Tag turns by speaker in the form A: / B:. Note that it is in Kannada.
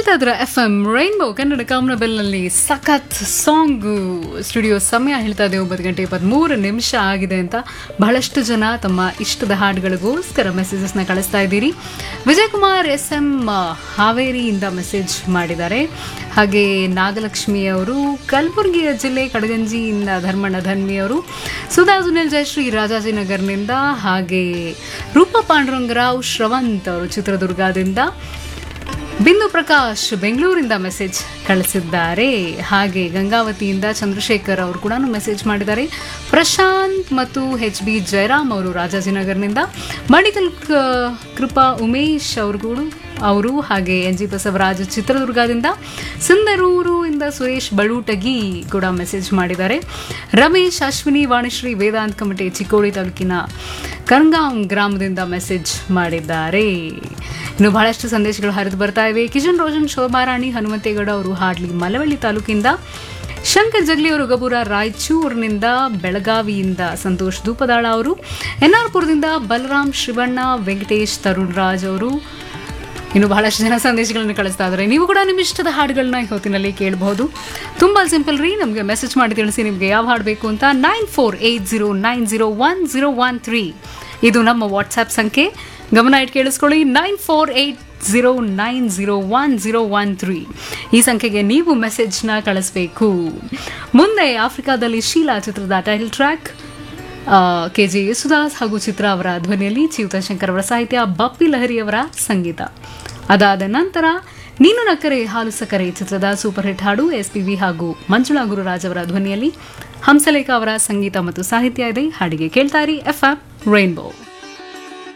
A: ಕೇಳ್ತಾ ಇದ್ರ ಎಫ್ ಎಂ ರೈನ್ಬೋ ಕನ್ನಡ ಕಾಮನಬೆಲ್ನಲ್ಲಿ ಸಖತ್ ಸಾಂಗು ಸ್ಟುಡಿಯೋ ಸಮಯ ಹೇಳ್ತಾ ಇದೆ ಒಂಬತ್ತು ಗಂಟೆ ಇಪ್ಪತ್ತ್ಮೂರು ನಿಮಿಷ ಆಗಿದೆ ಅಂತ ಬಹಳಷ್ಟು ಜನ ತಮ್ಮ ಇಷ್ಟದ ಹಾಡುಗಳಿಗೋಸ್ಕರ ಮೆಸೇಜಸ್ನ ಕಳಿಸ್ತಾ ಇದ್ದೀರಿ ವಿಜಯ್ ಕುಮಾರ್ ಎಸ್ ಎಂ ಹಾವೇರಿಯಿಂದ ಮೆಸೇಜ್ ಮಾಡಿದ್ದಾರೆ ಹಾಗೆ ನಾಗಲಕ್ಷ್ಮಿ ಅವರು ಕಲಬುರಗಿಯ ಜಿಲ್ಲೆ ಕಡಗಂಜಿಯಿಂದ ಧರ್ಮಣ್ಣ ಧನ್ಮಿಯವರು ಸುಧಾ ಸುನಿಲ್ ಜಯಶ್ರೀ ರಾಜಾಜಿನಗರ್ನಿಂದ ಹಾಗೆ ರೂಪ ಪಾಂಡುರಂಗರಾವ್ ಶ್ರವಂತ್ ಅವರು ಚಿತ್ರದುರ್ಗದಿಂದ ಬಿಂದು ಪ್ರಕಾಶ್ ಬೆಂಗಳೂರಿಂದ ಮೆಸೇಜ್ ಕಳಿಸಿದ್ದಾರೆ ಹಾಗೆ ಗಂಗಾವತಿಯಿಂದ ಚಂದ್ರಶೇಖರ್ ಅವರು ಕೂಡ ಮೆಸೇಜ್ ಮಾಡಿದ್ದಾರೆ ಪ್ರಶಾಂತ್ ಮತ್ತು ಎಚ್ ಬಿ ಜಯರಾಮ್ ಅವರು ರಾಜಾಜಿನಗರ್ನಿಂದ ಮಡಿಕಲ್ ಕ- ಕೃಪಾ ಉಮೇಶ್ ಅವರು ಕೂಡ ಅವರು ಹಾಗೆ ಎನ್ ಜಿ ಬಸವರಾಜ್ ಚಿತ್ರದುರ್ಗದಿಂದ ಸಿಂಧರೂರು ಇಂದ ಸುರೇಶ್ ಬಳುಟಗಿ ಕೂಡ ಮೆಸೇಜ್ ಮಾಡಿದ್ದಾರೆ ರಮೇಶ್ ಅಶ್ವಿನಿ ವಾಣಿಶ್ರೀ ವೇದಾಂತ್ ಕಮಿಟಿ ಚಿಕ್ಕೋಡಿ ತಾಲೂಕಿನ ಕರಂಗಾಂ ಗ್ರಾಮದಿಂದ ಮೆಸೇಜ್ ಮಾಡಿದ್ದಾರೆ ಇನ್ನು ಬಹಳಷ್ಟು ಸಂದೇಶಗಳು ಹರಿದು ಬರ್ತಾ ಇವೆ ಕಿಶನ್ ರೋಷನ್ ಶೋಭಾರಾಣಿ ಹನುಮಂತೇಗೌಡ ಅವರು ಹಾಡ್ಲಿ ಮಲವಳ್ಳಿ ತಾಲೂಕಿಂದ ಶಂಕರ್ ಜಗ್ಲಿ ಅವರು ಗಬೂರ ರಾಯಚೂರಿನಿಂದ ಬೆಳಗಾವಿಯಿಂದ ಸಂತೋಷ್ ದೂಪದಾಳ ಅವರು ಎನ್ ಆರ್ ಪುರದಿಂದ ಬಲರಾಮ್ ಶಿವಣ್ಣ ವೆಂಕಟೇಶ್ ತರುಣ್ ರಾಜ್ ಅವರು ಇನ್ನು ಬಹಳಷ್ಟು ಜನ ಸಂದೇಶಗಳನ್ನು ಕಳಿಸ್ತಾ ಇದ್ದಾರೆ ನೀವು ಕೂಡ ನಿಮ್ಮ ಇಷ್ಟದ ಹಾಡುಗಳನ್ನ ಈ ಹೊತ್ತಿನಲ್ಲಿ ಕೇಳಬಹುದು ತುಂಬ ಸಿಂಪಲ್ ರೀ ನಮಗೆ ಮೆಸೇಜ್ ಮಾಡಿ ತಿಳಿಸಿ ನಿಮಗೆ ಯಾವ ಹಾಡು ಬೇಕು ಅಂತ nine four eight zero nine zero one zero one three ಇದು ನಮ್ಮ ವಾಟ್ಸ್ಆ್ಯಪ್ ಸಂಖ್ಯೆ ಗಮನ ಇಟ್ಟು ಕೇಳಿಸ್ಕೊಳ್ಳಿ nine four eight zero nine zero one zero one three ಈ ಸಂಖ್ಯೆಗೆ ನೀವು ಮೆಸೇಜ್ನ ಕಳಿಸ್ಬೇಕು ಮುಂದೆ ಆಫ್ರಿಕಾದಲ್ಲಿ ಶೀಲಾ ಚಿತ್ರದ title track K J Yesudas ಹಾಗೂ ಚಿತ್ರ ಅವರ ಧ್ವನಿಯಲ್ಲಿ ಚಿವುತಶಂಕರ್ ಅವರ ಸಾಹಿತ್ಯ ಬಪ್ಪಿ ಲಹರಿ ಅವರ ಸಂಗೀತ ಅದಾದ ನಂತರ ನೀನು ನಕ್ಕರೆ ಹಾಲು ಸಕ್ಕರೆ ಚಿತ್ರದ ಸೂಪರ್ ಹಿಟ್ ಹಾಡು ಎಸ್ ಪಿ ವಿ ಹಾಗೂ ಮಂಜುಳಾ ಗುರುರಾಜ್ ಅವರ ಧ್ವನಿಯಲ್ಲಿ ಹಂಸಲೇಖ ಅವರ ಸಂಗೀತ ಮತ್ತು ಸಾಹಿತ್ಯ ಇದೆ ಹಾಡಿಗೆ ಕೇಳ್ತಾರಿ ಎಫ್ ಎಂ ರೈನ್ಬೋ